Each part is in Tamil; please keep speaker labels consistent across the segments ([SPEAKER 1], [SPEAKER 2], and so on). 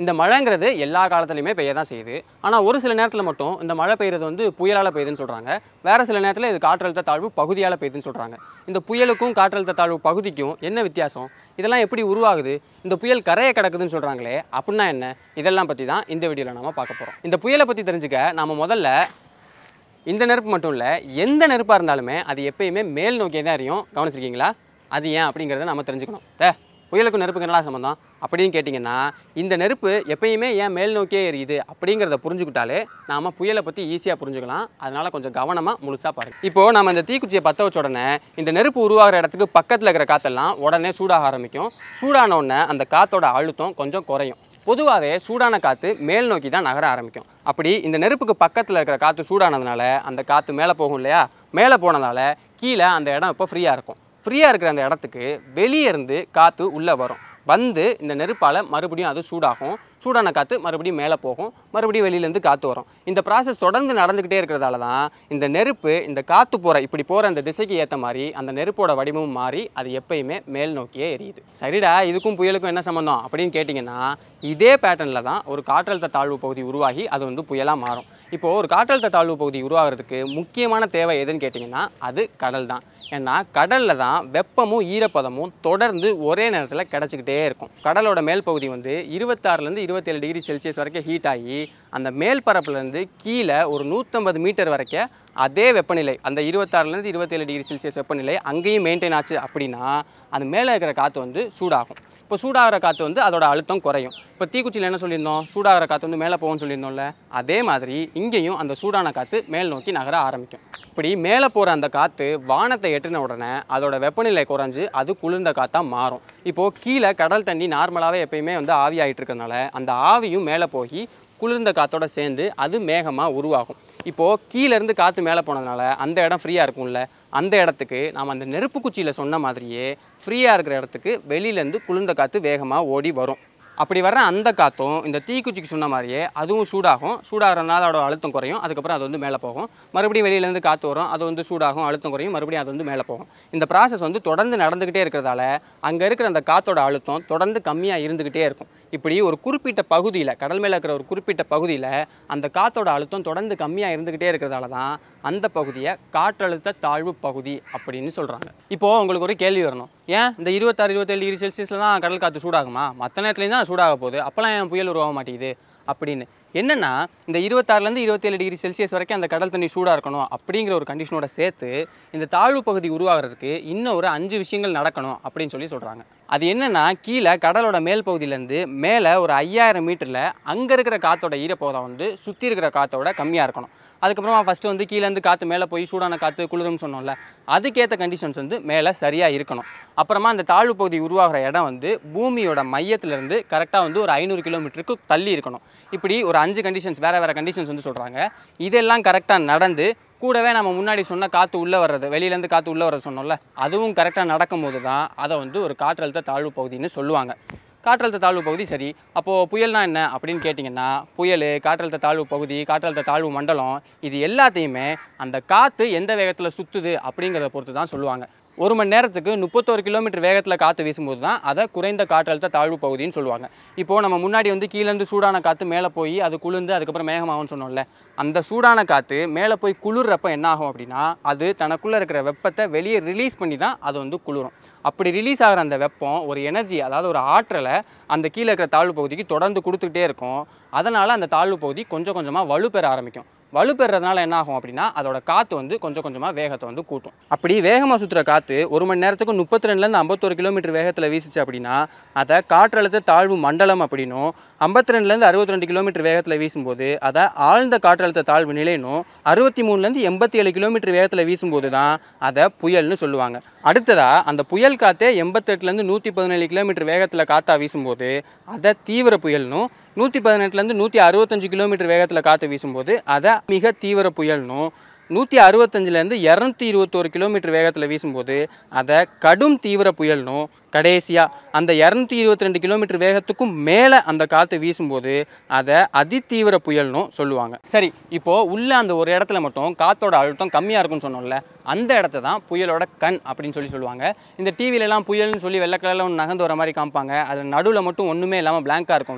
[SPEAKER 1] இந்த மழைங்கிறது எல்லா காலத்துலையுமே பெய்ய தான் செய்யுது ஆனால் ஒரு சில நேரத்தில் மட்டும் இந்த மழை பெய்யுறது வந்து புயலால் பெய்யுதுன்னு சொல்கிறாங்க வேறு சில நேரத்தில் இது காற்றழுத்த தாழ்வு பகுதியால் பெய்யுதுன்னு சொல்கிறாங்க இந்த புயலுக்கும் காற்றழுத்த தாழ்வு பகுதிக்கும் என்ன வித்தியாசம் இதெல்லாம் எப்படி உருவாகுது இந்த புயல் கரையை கிடக்குதுன்னு சொல்கிறாங்களே அப்படின்னா என்ன இதெல்லாம் பற்றி தான் இந்த வீடியோவில் நாம பார்க்க போகிறோம் இந்த புயலை பற்றி தெரிஞ்சுக்க நாம முதல்ல இந்த நெருப்பு மட்டும் இல்லை எந்த நெருப்பாக இருந்தாலுமே அது எப்பயுமே மேல் நோக்கியே தான் எரியும் கவனிச்சிருக்கீங்களா அது ஏன் அப்படிங்கிறத நம்ம தெரிஞ்சுக்கணும் தே புயலுக்கும் நெருப்புக்கு என்னடா சம்மந்தம் அப்படின்னு கேட்டிங்கன்னா இந்த நெருப்பு எப்பயுமே ஏன் மேல் நோக்கியே எரியுது அப்படிங்கிறத புரிஞ்சுக்கிட்டாலே நாம் புயலை பற்றி ஈஸியாக புரிஞ்சுக்கலாம் அதனால் கொஞ்சம் கவனமாக முழுசாக பாருங்க இப்போது நம்ம இந்த தீக்குச்சியை பற்ற வச்ச உடனே இந்த நெருப்பு உருவாகிற இடத்துக்கு பக்கத்தில் இருக்கிற காற்றெல்லாம் உடனே சூடாக ஆரம்பிக்கும் சூடான உடனே அந்த காற்றோட அழுத்தம் கொஞ்சம் குறையும் பொதுவாகவே சூடான காற்று மேல் நோக்கி தான் நகர ஆரம்பிக்கும் அப்படி இந்த நெருப்புக்கு பக்கத்தில் இருக்கிற காற்று சூடானதுனால அந்த காற்று மேலே போகும் இல்லையா மேலே போனதால கீழே அந்த இடம் இப்போ ஃப்ரீயாக இருக்கும் ஃப்ரீயாக இருக்கிற அந்த இடத்துக்கு வெளியே இருந்து காற்று உள்ளே வரும் வந்து இந்த நெருப்பால் மறுபடியும் அது சூடாகும் சூடான காற்று மறுபடியும் மேலே போகும் மறுபடியும் வெளியிலேருந்து காற்று வரும் இந்த ப்ராசஸ் தொடர்ந்து நடந்துக்கிட்டே இருக்கிறதால தான் இந்த நெருப்பு இந்த காற்று போகிற இப்படி போகிற அந்த திசைக்கு ஏற்ற மாதிரி அந்த நெருப்போட வடிவமும் மாறி அது எப்பயுமே மேல் நோக்கியே எரியுது சரிடா இதுக்கும் புயலுக்கும் என்ன சம்மந்தம் அப்படின்னு கேட்டிங்கன்னா இதே பேட்டர்னில் தான் ஒரு காற்றழுத்த தாழ்வு பகுதி உருவாகி அது வந்து புயலாக மாறும் இப்போது ஒரு காற்றழுத்த தாழ்வு பகுதி உருவாகிறதுக்கு முக்கியமான தேவை எதுன்னு கேட்டிங்கன்னா அது கடல் தான் ஏன்னா கடலில் தான் வெப்பமும் ஈரப்பதமும் தொடர்ந்து ஒரே நேரத்தில் கிடச்சிக்கிட்டே இருக்கும் கடலோட மேல் பகுதி வந்து இருபத்தாறுலேருந்து இருபத்தேழு டிகிரி செல்சியஸ் வரைக்கும் ஹீட் ஆகி அந்த மேல் பரப்புலேருந்து கீழே ஒரு நூற்றம்பது மீட்டர் வரைக்கும் அதே வெப்பநிலை அந்த இருபத்தாறுலேருந்து இருபத்தேழு டிகிரி செல்சியஸ் வெப்பநிலை அங்கேயும் மெயின்டைன் ஆச்சு அப்படின்னா அது மேலே இருக்கிற காற்று வந்து சூடாகும் இப்போ சூடாகிற காற்று வந்து அதோட அழுத்தம் குறையும் இப்போ தீக்குச்சியில் என்ன சொல்லியிருந்தோம் சூடாகிற காற்று வந்து மேலே போகும்னு சொல்லியிருந்தோம்ல அதே மாதிரி இங்கேயும் அந்த சூடான காற்று மேல் நோக்கி நகர ஆரம்பிக்கும் இப்படி மேலே போகிற அந்த காற்று வானத்தை எட்டின உடனே அதோட வெப்பநிலை குறைஞ்சு அது குளிர்ந்த காற்றா மாறும் இப்போது கீழே கடல் தண்ணி நார்மலாகவே எப்பயுமே வந்து ஆவி ஆகிட்டு இருக்கறனால அந்த ஆவியும் மேலே போய் குளிர்ந்த காற்றோட சேர்ந்து அது மேகமாக உருவாகும் இப்போது கீழேருந்து காற்று மேலே போனதுனால அந்த இடம் ஃப்ரீயாக இருக்கும்ல அந்த இடத்துக்கு நாம் அந்த நெருப்பு குச்சியில் சொன்ன மாதிரியே ஃப்ரீயாக இருக்கிற இடத்துக்கு வெளியிலேருந்து குளிர்ந்த காற்று வேகமாக ஓடி வரும் அப்படி வர்ற அந்த காற்றும் இந்த தீக்குச்சிக்கு சொன்ன மாதிரியே அதுவும் சூடாகும் சூடாகிறதுனால அதோட அழுத்தம் குறையும் அதுக்கப்புறம் அது வந்து மேலே போகும் மறுபடியும் வெளியிலேருந்து காற்று வரும் அது வந்து சூடாகும் அழுத்தம் குறையும் மறுபடியும் அது வந்து மேலே போகும் இந்த ப்ராசஸ் வந்து தொடர்ந்து நடந்துக்கிட்டே இருக்கிறதால அங்கே இருக்கிற அந்த காற்றோட அழுத்தம் தொடர்ந்து கம்மியாக இருந்துக்கிட்டே இருக்கும் இப்படி ஒரு குறிப்பிட்ட பகுதியில் கடல் மேலே இருக்கிற ஒரு குறிப்பிட்ட பகுதியில் அந்த காற்றோட அழுத்தம் தொடர்ந்து கம்மியாக இருந்துக்கிட்டே இருக்கிறதால தான் அந்த பகுதியை காற்றழுத்த தாழ்வு பகுதி அப்படின்னு சொல்கிறாங்க இப்போது உங்களுக்கு ஒரு கேள்வி வரணும் ஏன் இந்த இருபத்தாறு இருபத்தேழு டிகிரி செல்சியஸில் தான் கடல் காற்று சூடாகுமா மற்ற நேரத்துலேயும் தான் சூடாக போகுது அப்போல்லாம் ஏன் புயல் உருவாக மாட்டேங்குது அப்படின்னு என்னென்னா இந்த இருபத்தாறுலேருந்து இருபத்தேழு டிகிரி செல்சியஸ் வரைக்கும் அந்த கடல் தண்ணி சூடாக இருக்கணும் அப்படிங்கிற ஒரு கண்டிஷனோட சேர்த்து இந்த தாழ்வு பகுதி உருவாகிறதுக்கு இன்னும் ஒரு அஞ்சு விஷயங்கள் நடக்கணும் அப்படின்னு சொல்லி சொல்கிறாங்க அது என்னென்னா கீழே கடலோட மேல் பகுதியிலேருந்து மேலே ஒரு ஐயாயிரம் மீட்டரில் அங்கே இருக்கிற காற்றோட ஈரப்பதம் வந்து சுற்றி இருக்கிற காற்றோட கம்மியாக இருக்கணும் அதுக்கப்புறமா ஃபஸ்ட்டு வந்து கீழேருந்து காற்று மேலே போய் சூடான காற்று குளிரும்னு சொன்னோம்ல அதுக்கேற்ற கண்டிஷன்ஸ் வந்து மேலே சரியாக இருக்கணும் அப்புறமா அந்த தாழ்வு பகுதி உருவாகிற இடம் வந்து பூமியோட மையத்திலேருந்து கரெக்டாக வந்து ஒரு ஐநூறு கிலோமீட்டருக்கு தள்ளி இருக்கணும் இப்படி ஒரு அஞ்சு கண்டிஷன்ஸ் வேறு வேறு கண்டிஷன்ஸ் வந்து சொல்கிறாங்க இதெல்லாம் கரெக்டாக நடந்து கூடவே நம்ம முன்னாடி சொன்ன காற்று உள்ளே வர்றது வெளியிலேருந்து காற்று உள்ளே வர்றது சொன்னோம்ல அதுவும் கரெக்டாக நடக்கும்போது தான் அதை வந்து ஒரு காற்றழுத்த தாழ்வு பகுதின்னு சொல்லுவாங்க காற்றழுத்த தாழ்வு பகுதி சரி அப்போது புயல்னா என்ன அப்படின்னு கேட்டிங்கன்னா புயல் காற்றழுத்த தாழ்வு பகுதி காற்றழுத்த தாழ்வு மண்டலம் இது எல்லாத்தையுமே அந்த காற்று எந்த வேகத்தில் சுற்றுது அப்படிங்கிறத பொறுத்து தான் சொல்லுவாங்க ஒரு மணி நேரத்துக்கு முப்பத்தோரு கிலோமீட்டர் வேகத்தில் காற்று வீசும்போது தான் அதை குறைந்த காற்றழுத்த தாழ்வு பகுதின்னு சொல்லுவாங்க இப்போது நம்ம முன்னாடி வந்து கீழேருந்து சூடான காற்று மேலே போய் அது குளிர்ந்து அதுக்கப்புறம் மேகமாகும்னு சொன்னோம்ல அந்த சூடான காற்று மேலே போய் குளிர்றப்ப என்ன ஆகும் அப்படின்னா அது தனக்குள்ளே இருக்கிற வெப்பத்தை வெளியே ரிலீஸ் பண்ணி தான் அது வந்து குளிரும் அப்படி ரிலீஸ் ஆகிற அந்த வெப்பம் ஒரு எனர்ஜி அதாவது ஒரு ஆற்றலை அந்த கீழே இருக்கிற தாழ்வு பகுதிக்கு தொடர்ந்து கொடுத்துக்கிட்டே இருக்கும் அதனால் அந்த தாழ்வு பகுதி கொஞ்சம் கொஞ்சமாக வலுப்பெற ஆரம்பிக்கும் வலுப்பெறதுனால என்ன ஆகும் அப்படின்னா அதோட காற்று வந்து கொஞ்சம் கொஞ்சமாக வேகத்தை வந்து கூட்டும் அப்படி வேகமாக சுற்றுற காற்று ஒரு மணி நேரத்துக்கு முப்பத்தி ரெண்டுலேருந்து ஐம்பத்தொரு கிலோமீட்டர் வேகத்தில் வீசுச்சு அப்படின்னா அதை காற்றழுத்த தாழ்வு மண்டலம் அப்படின்னும் ஐம்பத்தி ரெண்டுலேருந்து அறுபத்தி ரெண்டு கிலோமீட்டர் வேகத்தில் வீசும்போது அதை ஆழ்ந்த காற்றழுத்த தாழ்வு நிலைனும் அறுபத்தி மூணுலேருந்து எண்பத்தி ஏழு கிலோமீட்டர் வேகத்தில் வீசும்போது தான் அதை புயல்னு சொல்லுவாங்க அடுத்ததாக அந்த புயல் காற்றே எண்பத்தெட்டுலேருந்து நூற்றி பதினேழு கிலோமீட்டர் வேகத்தில் காற்றா வீசும்போது அதை தீவிர புயல்னும் நூற்றி பதினெட்டுலேருந்து நூற்றி அறுபத்தஞ்சு கிலோமீட்டர் வேகத்தில் காற்று வீசும்போது அதை மிக தீவிர புயல்னும் நூற்றி அறுபத்தஞ்சிலேருந்து இரநூத்தி இருபத்தோரு கிலோமீட்டர் வேகத்தில் வீசும்போது அதை கடும் தீவிர புயல்னும் கடைசியாக அந்த இரநூத்தி இருபத்தி ரெண்டு கிலோமீட்டர் வேகத்துக்கும் மேலே அந்த காற்று வீசும்போது அதை அதிதீவிர புயல்னும் சொல்லுவாங்க சரி இப்போது உள்ள அந்த ஒரு இடத்துல மட்டும் காற்றோட அழுத்தம் கம்மியாக இருக்கும்னு சொன்னோம்ல அந்த இடத்த தான் புயலோட கண் அப்படின்னு சொல்லி சொல்லுவாங்க இந்த டிவிலெலாம் புயல்னு சொல்லி வெள்ளை கலரில் ஒன்று நகர்ந்து வர மாதிரி காமிப்பாங்க அதில் நடுவில் மட்டும் ஒன்றுமே இல்லாமல் பிளாங்காக இருக்கும்ல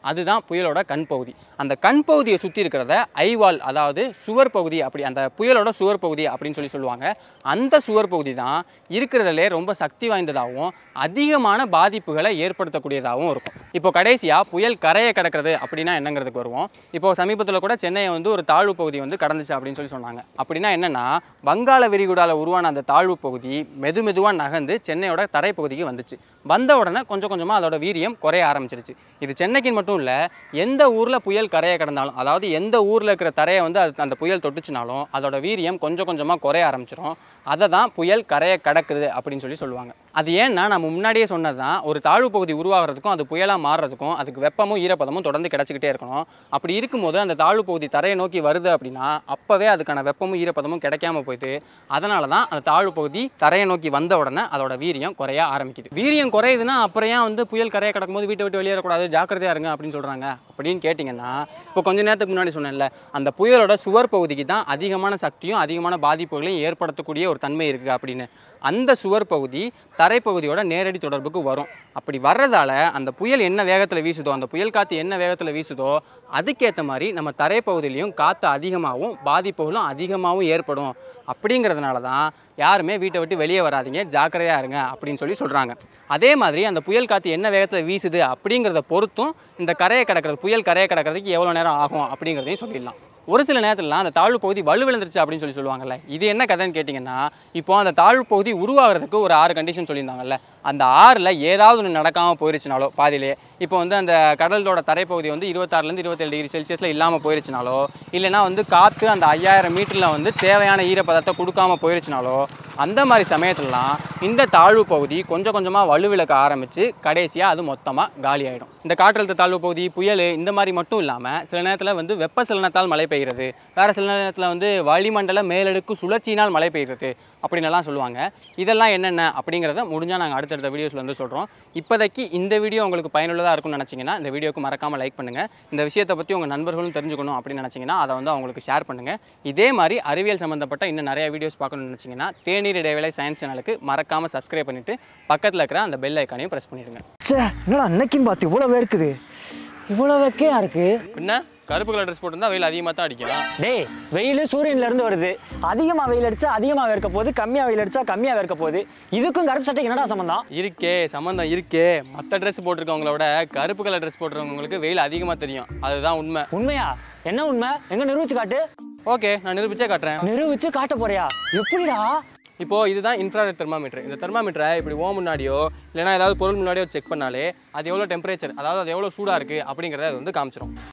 [SPEAKER 1] அதுதான் புயலோட கண் பகுதி அந்த கண் பகுதியை சுற்றி இருக்கிறத ஐவால் அதாவது சுவர் பகுதி அப்படி அந்த புயலோட சுவர் பகுதி அப்படின்னு சொல்லி சொல்லுவாங்க அந்த சுவர் பகுதி தான் இருக்கிறதுலே ரொம்ப சக்தி வாய்ந்ததாகவும் அதிகமான பாதிப்புகளை ஏற்படுத்தக்கூடியதாகவும் இருக்கும் இப்போ கடைசியாக புயல் கரையை கடக்கிறது அப்படின்னா என்னங்கிறதுக்கு வருவோம் இப்போ சமீபத்தில் கூட சென்னையை வந்து ஒரு தாழ்வு பகுதி வந்து கடந்துச்சு அப்படின்னு சொல்லி சொன்னாங்க அப்படின்னா என்னன்னா வங்காள விரிகுடால உருவான அந்த தாழ்வு பகுதி மெது மெதுவாக நகர்ந்து சென்னையோட தரைப்பகுதிக்கு வந்துச்சு வந்த உடனே கொஞ்சம் கொஞ்சமாக அதோட வீரியம் குறைய ஆரம்பிச்சிருச்சு இது சென்னைக்கு மட்டும் இல்லை எந்த ஊரில் புயல் கரையை கடந்தாலும் அதாவது எந்த ஊரில் இருக்கிற தரையை வந்து அது அந்த புயல் தொட்டுச்சுனாலும் அதோட வீரியம் கொஞ்சம் கொஞ்சமாக குறைய ஆரம்பிச்சிடும் அதை தான் புயல் கரையை கடக்குது அப்படின்னு சொல்லி சொல்லுவாங்க அது ஏன்னா நம்ம முன்னாடியே சொன்னது தான் ஒரு தாழ்வு பகுதி உருவாகிறதுக்கும் அது புயலாக மாறுறதுக்கும் அதுக்கு வெப்பமும் ஈரப்பதமும் தொடர்ந்து கிடச்சிக்கிட்டே இருக்கணும் அப்படி இருக்கும்போது அந்த தாழ்வு பகுதி தரையை நோக்கி வருது அப்படின்னா அப்போவே அதுக்கான வெப்பமும் ஈரப்பதமும் கிடைக்காம போயிடுது அதனால தான் அந்த தாழ்வு பகுதி தரையை நோக்கி வந்த உடனே அதோட வீரியம் குறைய ஆரம்பிக்குது வீரியம் குறையுதுன்னா அப்புறம் ஏன் வந்து புயல் கரையை கடக்கும்போது வீட்டை விட்டு வெளியேறக்கூடாது ஜாக்கிரதையா இருங்க அப்படின்னு சொல்கிறாங்க அப்படின்னு கேட்டிங்கன்னா இப்போ கொஞ்ச நேரத்துக்கு முன்னாடி சொன்னேன்ல அந்த புயலோட சுவர் பகுதிக்கு தான் அதிகமான சக்தியும் அதிகமான பாதிப்புகளையும் ஏற்படுத்தக்கூடிய ஒரு தன்மை இருக்குது அப்படின்னு அந்த சுவர் பகுதி தரைப்பகுதியோட நேரடி தொடர்புக்கு வரும் அப்படி வர்றதால அந்த புயல் என்ன வேகத்தில் வீசுதோ அந்த புயல் காற்று என்ன வேகத்தில் வீசுதோ அதுக்கேற்ற மாதிரி நம்ம தரைப்பகுதியிலையும் காற்று அதிகமாகவும் பாதிப்புகளும் அதிகமாகவும் ஏற்படும் அப்படிங்கிறதுனால தான் யாருமே வீட்டை விட்டு வெளியே வராதீங்க ஜாக்கிரதையாக இருங்க அப்படின்னு சொல்லி சொல்கிறாங்க அதே மாதிரி அந்த புயல் காற்று என்ன வேகத்தில் வீசுது அப்படிங்கிறத பொறுத்தும் இந்த கரையை கடக்கிறது புயல் கரையை கடக்கிறதுக்கு எவ்வளோ நேரம் ஆகும் அப்படிங்கிறதையும் சொல்லிடலாம் ஒரு சில நேரத்துலலாம் அந்த தாழ்வு பகுதி வலுவிழந்துருச்சு அப்படின்னு சொல்லி சொல்லுவாங்கல்ல இது என்ன கதைன்னு கேட்டிங்கன்னா இப்போ அந்த தாழ்வு பகுதி உருவாகிறதுக்கு ஒரு ஆறு கண்டிஷன் சொல்லியிருந்தாங்கல்ல அந்த ஆறில் ஏதாவது ஒன்று நடக்காமல் போயிருச்சுனாலோ பாதியிலே இப்போ வந்து அந்த கடலோட தரைப்பகுதி வந்து இருபத்தாறுலேருந்து இருபத்தேழு டிகிரி செல்சியஸில் இல்லாமல் போயிருச்சுனாலோ இல்லைனா வந்து காற்று அந்த ஐயாயிரம் மீட்டரில் வந்து தேவையான ஈரப்பதத்தை கொடுக்காம போயிருச்சுனாலோ அந்த மாதிரி சமயத்துலலாம் இந்த தாழ்வு பகுதி கொஞ்சம் கொஞ்சமாக வலுவிழக்க ஆரம்பித்து கடைசியாக அது மொத்தமாக காலி ஆகிடும் இந்த காற்றழுத்த தாழ்வு பகுதி புயல் இந்த மாதிரி மட்டும் இல்லாமல் சில நேரத்தில் வந்து வெப்பசலனத்தால் மழை பெய்கிறது வேறு சில நேரத்தில் வந்து வளிமண்டல மேலடுக்கு சுழற்சியினால் மழை பெய்கிறது அப்படின்னெல்லாம் சொல்லுவாங்க இதெல்லாம் என்னென்ன அப்படிங்கிறத முடிஞ்சால் நாங்கள் அடுத்தடுத்த வீடியோஸில் வந்து சொல்கிறோம் இப்போதைக்கு இந்த வீடியோ உங்களுக்கு பயனுள்ளதாக இருக்கும்னு நினச்சிங்கன்னா இந்த வீடியோக்கு மறக்காமல் லைக் பண்ணுங்கள் இந்த விஷயத்தை பற்றி உங்கள் நண்பர்களும் தெரிஞ்சுக்கணும் அப்படின்னு நினச்சிங்கன்னா அதை வந்து அவங்களுக்கு ஷேர் பண்ணுங்கள் இதே மாதிரி அறிவியல் சம்மந்தப்பட்ட இன்னும் நிறைய வீடியோஸ் பார்க்கணும்னு நினச்சிங்கன்னா தேநீர் இடைவேளை சயின்ஸ் சேனலுக்கு மறக்காமல் சப்ஸ்கிரைப் பண்ணிவிட்டு பக்கத்தில் இருக்கிற அந்த பெல் ஐக்கானையும் ப்ரெஸ் பண்ணிவிடுங்க
[SPEAKER 2] ச்சே என்னடா அன்னைக்குன்னு பார்த்து இவ்வளோ வேர்க்குது இவ்வளோ வெக்கையா இருக்கு
[SPEAKER 1] பின்ன கருப்பு கலர் ட்ரெஸ் போட்டிருந்தா வெயில் அதிகமாக தான் அடிக்கும்
[SPEAKER 2] டேய் வெயில் சூரியன்ல இருந்து வருது அதிகமாக வெயில் அடிச்சா அதிகமாக வேர்க்க போகுது கம்மியாக வெயில் அடிச்சா கம்மியாக வேர்க்க போகுது இதுக்கும் கருப்பு சட்டைக்கு என்னடா சம்பந்தம்
[SPEAKER 1] இருக்கே சம்மந்தம் இருக்கே மற்ற ட்ரெஸ் போட்டிருக்கவங்கள விட கருப்பு கலர் ட்ரெஸ் போட்டிருக்கவங்களுக்கு வெயில் அதிகமாக தெரியும் அதுதான் உண்மை
[SPEAKER 2] உண்மையா என்ன உண்மை எங்க நிரூபிச்சு காட்டு
[SPEAKER 1] ஓகே நான் நிரூபிச்சே காட்டுறேன்
[SPEAKER 2] நிரூபிச்சு காட்ட போறியா எப்படிடா
[SPEAKER 1] இப்போ இதுதான் இன்ஃப்ராரெட் தெர்மாமீட்டர் இந்த தெர்மாமீட்டரை இப்படி ஓ முன்னாடியோ இல்லைனா ஏதாவது பொருள் முன்னாடியோ செக் பண்ணாலே அது எவ்வளோ டெம்பரேச்சர் அதாவது அது எவ்வளோ சூடாக இருக்குது அப்படிங்கிறத அது வந்து காமிச்சிரும்